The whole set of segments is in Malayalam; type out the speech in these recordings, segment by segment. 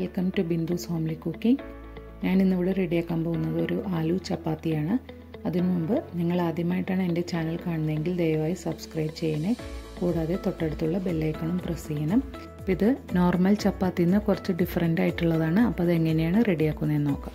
welcome to Bindu's homely cooking ഞാൻ ഇന്നിവിടെ റെഡിയാക്കാൻ പോകുന്നത് ഒരു ആലു ചപ്പാത്തിയാണ് അതിനു മുമ്പ് നിങ്ങൾ ആദ്യമായിട്ടാണ് എൻ്റെ ചാനൽ കാണുന്നതെങ്കിൽ ദയവായി സബ്സ്ക്രൈബ് ചെയ്യണേ കൂടാതെ തൊട്ടടുത്തുള്ള ബെല്ലൈക്കണും പ്രസ് ചെയ്യണം അപ്പോൾ ഇത് നോർമൽ ചപ്പാത്തിയിൽ നിന്ന് കുറച്ച് ഡിഫറെൻ്റ് ആയിട്ടുള്ളതാണ് അപ്പോൾ അതെങ്ങനെയാണ് റെഡിയാക്കുന്നതെന്ന് നോക്കാം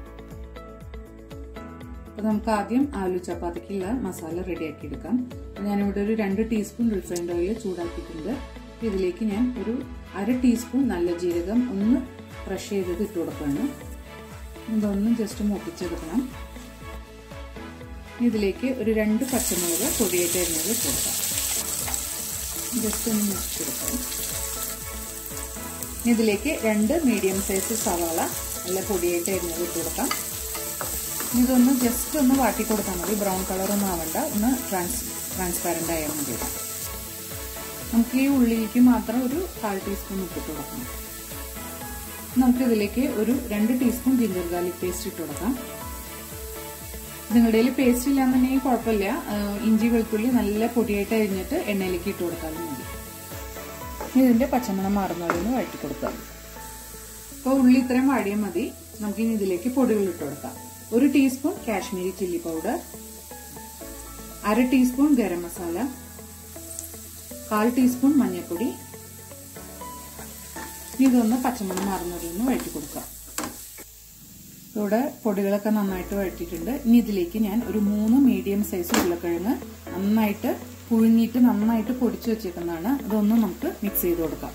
അപ്പോൾ നമുക്ക് ആദ്യം ആലു ചപ്പാത്തിക്കുള്ള മസാല റെഡിയാക്കി എടുക്കാം ഞാനിവിടെ ഒരു രണ്ട് ടീസ്പൂൺ റിഫൈൻഡ് ഓയിൽ ചൂടാക്കിയിട്ടുണ്ട് ഇതിലേക്ക് ഞാൻ ഒരു അര ടീസ്പൂൺ നല്ല ജീരകം ഒന്ന് ക്രഷ് ചെയ്തത് ഇട്ട് കൊടുക്കുകയാണ് ഇതൊന്ന് ജസ്റ്റ് മൂപ്പിച്ചെടുക്കണം ഇതിലേക്ക് ഒരു രണ്ട് പച്ചമുളക് പൊടിയായിട്ട് അരിഞ്ഞത് ഇട്ട് കൊടുക്കാം ജസ്റ്റ് ഒന്ന് മുറിച്ചെടുക്കാം ഇതിലേക്ക് രണ്ട് മീഡിയം സൈസ് സവാള നല്ല പൊടിയായിട്ട് അരിഞ്ഞത് ഇട്ട് കൊടുക്കാം ഇതൊന്ന് ജസ്റ്റ് ഒന്ന് വാട്ടി കൊടുത്താൽ മതി ബ്രൗൺ കളറൊന്നും ആവണ്ട ഒന്ന് ട്രാൻസ് ട്രാൻസ്പാരൻ്റ് ആയാൽ മതി നമുക്ക് ഈ ഉള്ളിലേക്ക് മാത്രം ഒരു കാൽ ടീസ്പൂൺ ഉപ്പിട്ട് കൊടുക്കണം നമുക്ക് ഇതിലേക്ക് ഒരു രണ്ട് ടീസ്പൂൺ ജിഞ്ചർ ഗാർലിക് പേസ്റ്റ് ഇട്ട് കൊടുക്കാം നിങ്ങളുടെ കയ്യിൽ പേസ്റ്റ് ഇല്ലാന്നുണ്ടെങ്കിൽ കുഴപ്പമില്ല ഇഞ്ചി വെളുത്തുള്ളി നല്ല പൊടിയായിട്ട് അരിഞ്ഞിട്ട് എണ്ണയിലേക്ക് ഇട്ട് കൊടുത്താലും മതി ഇതിന്റെ പച്ചമണം മാറുന്നവരൊന്ന് വഴറ്റി കൊടുക്കാം ഇപ്പോൾ ഉള്ളി ഇത്രയും വാടിയാൽ മതി നമുക്ക് ഇനി ഇതിലേക്ക് പൊടികൾ ഇട്ട് കൊടുക്കാം ഒരു ടീസ്പൂൺ കാശ്മീരി ചില്ലി പൗഡർ അര ടീസ്പൂൺ ഗരം മസാല കാൽ ടീസ്പൂൺ മഞ്ഞൾപ്പൊടി ഇതൊന്ന് പച്ചമണം മാറുന്നവരൊന്ന് വഴറ്റി കൊടുക്കാം ഇവിടെ പൊടികളൊക്കെ നന്നായിട്ട് വഴറ്റിയിട്ടുണ്ട് ഇനി ഇതിലേക്ക് ഞാൻ ഒരു മൂന്ന് മീഡിയം സൈസ് ഉരുളക്കിഴങ്ങ് നന്നായിട്ട് പുഴുങ്ങിയിട്ട് നന്നായിട്ട് പൊടിച്ചു വെച്ചേക്കുന്നതാണ് ഇതൊന്നും നമുക്ക് മിക്സ് ചെയ്ത് കൊടുക്കാം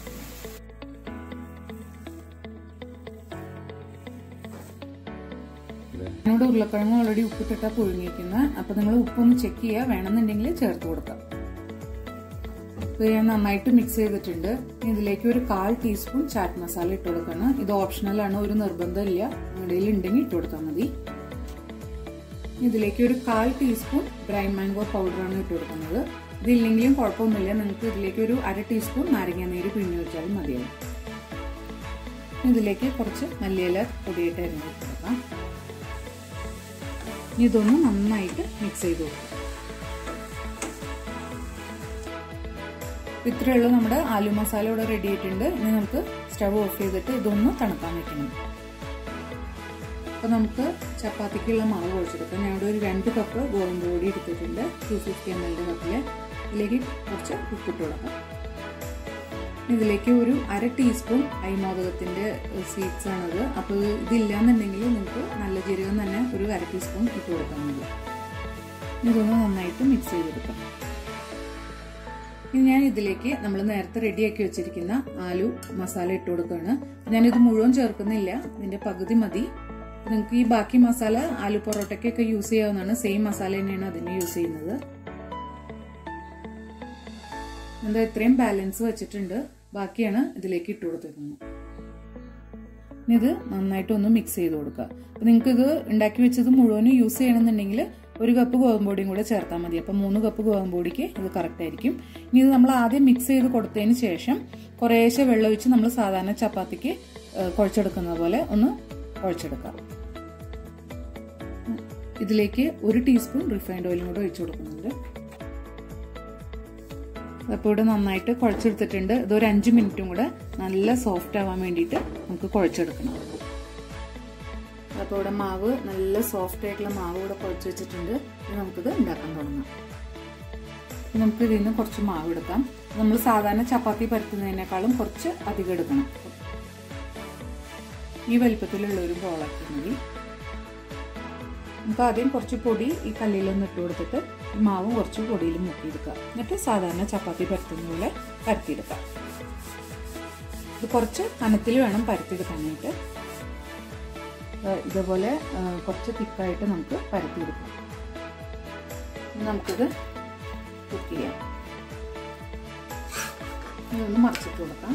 എന്നോട് ഉരുളക്കിഴങ്ങ് ഓൾറെഡി ഉപ്പിട്ടിട്ടാ പുഴുങ്ങിയിരിക്കുന്നത് അപ്പൊ നിങ്ങൾ ഉപ്പൊന്ന് ചെക്ക് ചെയ്യുക വേണമെന്നുണ്ടെങ്കിൽ ചേർത്ത് കൊടുക്കാം ഇത് ഞാൻ നന്നായിട്ട് മിക്സ് ചെയ്തിട്ടുണ്ട് ഇതിലേക്ക് ഒരു കാൽ ടീസ്പൂൺ ചാറ്റ് മസാല ഇട്ട് കൊടുക്കണം ഇത് ഓപ്ഷണൽ ആണ് ഒരു നിർബന്ധമില്ല നിങ്ങളുടെ ഉണ്ടെങ്കിൽ ഇട്ട് കൊടുത്താൽ മതി ഇതിലേക്ക് ഒരു കാൽ ടീസ്പൂൺ ഡ്രൈ മാംഗോ പൗഡറാണ് ഇട്ട് കൊടുക്കുന്നത് ഇതില്ലെങ്കിലും കുഴപ്പമൊന്നുമില്ല നിങ്ങൾക്ക് ഇതിലേക്ക് ഒരു അര ടീസ്പൂൺ നാരങ്ങ നീര് പിഴിഞ്ഞു വെച്ചാലും മതിയാവും ഇതിലേക്ക് കുറച്ച് മല്ലിയില പൊടിയിട്ട് അരിഞ്ഞു കൊടുക്കാം ഇതൊന്ന് നന്നായിട്ട് മിക്സ് ചെയ്ത് കൊടുക്കാം ഇത്രയേ ഉള്ളൂ നമ്മുടെ ആലു മസാല ഇവിടെ റെഡി ആയിട്ടുണ്ട് ഇനി നമുക്ക് സ്റ്റവ് ഓഫ് ചെയ്തിട്ട് ഇതൊന്ന് തണുക്കാൻ വെക്കണം അപ്പോൾ നമുക്ക് ചപ്പാത്തിക്കുള്ള മാവ് കുഴച്ചെടുക്കാം ഞാൻ ഇവിടെ ഒരു രണ്ട് കപ്പ് ഗോതമ്പ് പൊടി എടുത്തിട്ടുണ്ട് ടു ഫിഫ്റ്റി എം എല്ലിൻ്റെ കപ്പിൽ ഇതിലേക്ക് കുറച്ച് ഉപ്പിട്ട് കൊടുക്കാം ഇതിലേക്ക് ഒരു അര ടീസ്പൂൺ അരിമോദകത്തിൻ്റെ സ്വീറ്റ്സ് ആണത് അപ്പോൾ ഇതില്ലാന്നുണ്ടെങ്കിൽ നിങ്ങൾക്ക് നല്ല ജീരകം തന്നെ ഒരു അര ടീസ്പൂൺ ഇട്ട് കൊടുക്കാൻ മതി ഇതൊന്ന് നന്നായിട്ട് മിക്സ് ചെയ്തെടുക്കാം ഇനി ഞാൻ ഇതിലേക്ക് നമ്മൾ നേരത്തെ റെഡിയാക്കി വെച്ചിരിക്കുന്ന ആലു മസാല ഇട്ട് കൊടുക്കുകയാണ് ഞാനിത് മുഴുവൻ ചേർക്കുന്നില്ല ഇതിന്റെ പകുതി മതി നിങ്ങൾക്ക് ഈ ബാക്കി മസാല ആലു പൊറോട്ടയ്ക്കൊക്കെ യൂസ് ചെയ്യാവുന്നതാണ് സെയിം മസാല തന്നെയാണ് അതിന് യൂസ് ചെയ്യുന്നത് എന്താ ഇത്രയും ബാലൻസ് വെച്ചിട്ടുണ്ട് ബാക്കിയാണ് ഇതിലേക്ക് ഇട്ട് കൊടുത്തിരിക്കുന്നത് ഇത് നന്നായിട്ടൊന്ന് മിക്സ് ചെയ്ത് കൊടുക്കുക അപ്പൊ നിങ്ങൾക്ക് ഇത് ഉണ്ടാക്കി വെച്ചത് മുഴുവനും യൂസ് ചെയ്യണമെന്നുണ്ടെങ്കിൽ ഒരു കപ്പ് ഗോതമ്പൊടിയും കൂടെ ചേർത്താൽ മതി അപ്പം മൂന്ന് കപ്പ് ഗോതമ്പൊടിക്ക് ഇത് കറക്റ്റ് ആയിരിക്കും ഇനി ഇത് നമ്മൾ ആദ്യം മിക്സ് ചെയ്ത് കൊടുത്തതിന് ശേഷം കുറേശ്ശെ വെള്ളം ഒഴിച്ച് നമ്മൾ സാധാരണ ചപ്പാത്തിക്ക് കുഴച്ചെടുക്കുന്നത് പോലെ ഒന്ന് കുഴച്ചെടുക്കാം ഇതിലേക്ക് ഒരു ടീസ്പൂൺ റിഫൈൻഡ് ഓയിലും കൂടെ ഒഴിച്ചു കൊടുക്കുന്നുണ്ട് അപ്പോൾ ഇവിടെ നന്നായിട്ട് കുഴച്ചെടുത്തിട്ടുണ്ട് ഇതൊരു അഞ്ച് മിനിറ്റും കൂടെ നല്ല സോഫ്റ്റ് ആവാൻ വേണ്ടിയിട്ട് നമുക്ക് കുഴച്ചെടുക്കണം അപ്പോൾ ഇവിടെ മാവ് നല്ല സോഫ്റ്റ് ആയിട്ടുള്ള മാവ് ഇവിടെ കുഴച്ച് വെച്ചിട്ടുണ്ട് ഇനി നമുക്കിത് ഉണ്ടാക്കാൻ തുടങ്ങാം നമുക്ക് ഇതിൽ നിന്ന് കുറച്ച് മാവ് എടുക്കാം നമ്മൾ സാധാരണ ചപ്പാത്തി പരത്തുന്നതിനേക്കാളും കുറച്ച് അധികം എടുക്കണം ഈ വലിപ്പത്തിലുള്ള ഒരു ബോളാക്കി മതി നമുക്ക് ആദ്യം കുറച്ച് പൊടി ഈ കല്ലിലൊന്ന് ഇട്ട് കൊടുത്തിട്ട് മാവും കുറച്ച് പൊടിയിൽ മുക്കിയെടുക്കുക എന്നിട്ട് സാധാരണ ചപ്പാത്തി പരത്തുന്ന പോലെ പരത്തിയെടുക്കാം ഇത് കുറച്ച് കനത്തിൽ വേണം പരത്തിയെടുക്കാനായിട്ട് ഇതുപോലെ കുറച്ച് തിക്കായിട്ട് നമുക്ക് പരത്തിയെടുക്കാം നമുക്കിത് കുക്ക് ചെയ്യാം ഇതൊന്ന് മറിച്ചിട്ട് കൊടുക്കാം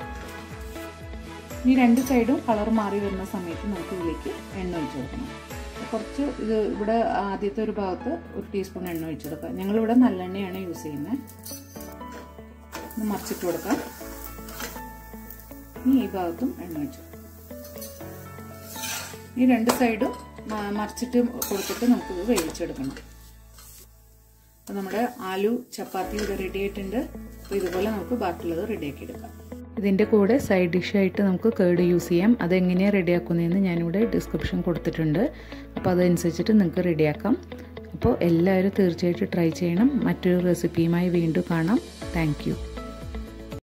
ഈ രണ്ട് സൈഡും കളർ മാറി വരുന്ന സമയത്ത് നമുക്ക് ഇതിലേക്ക് എണ്ണ ഒഴിച്ചു കൊടുക്കണം കുറച്ച് ഇത് ഇവിടെ ആദ്യത്തെ ഒരു ഭാഗത്ത് ഒരു ടീസ്പൂൺ എണ്ണ ഒഴിച്ചു കൊടുക്കാം ഞങ്ങളിവിടെ നല്ലെണ്ണയാണ് യൂസ് ചെയ്യുന്നത് ഒന്ന് മറിച്ചിട്ട് കൊടുക്കാം ഇനി ഈ ഭാഗത്തും എണ്ണ ഒഴിച്ചു ഈ രണ്ട് സൈഡും മറിച്ചിട്ട് കൊടുത്തിട്ട് നമുക്കിത് വേവിച്ചെടുക്കണം അപ്പോൾ നമ്മുടെ ആലു ചപ്പാത്തി ഇവിടെ റെഡി ആയിട്ടുണ്ട് അപ്പോൾ ഇതുപോലെ നമുക്ക് ബാക്കിയുള്ളത് റെഡിയാക്കി എടുക്കാം ഇതിൻ്റെ കൂടെ സൈഡ് ഡിഷായിട്ട് നമുക്ക് കേട് യൂസ് ചെയ്യാം അതെങ്ങനെയാണ് റെഡിയാക്കുന്നതെന്ന് ഞാനിവിടെ ഡിസ്ക്രിപ്ഷൻ കൊടുത്തിട്ടുണ്ട് അപ്പോൾ അതനുസരിച്ചിട്ട് നിങ്ങൾക്ക് റെഡിയാക്കാം അപ്പോൾ എല്ലാവരും തീർച്ചയായിട്ടും ട്രൈ ചെയ്യണം മറ്റൊരു റെസിപ്പിയുമായി വീണ്ടും കാണാം താങ്ക്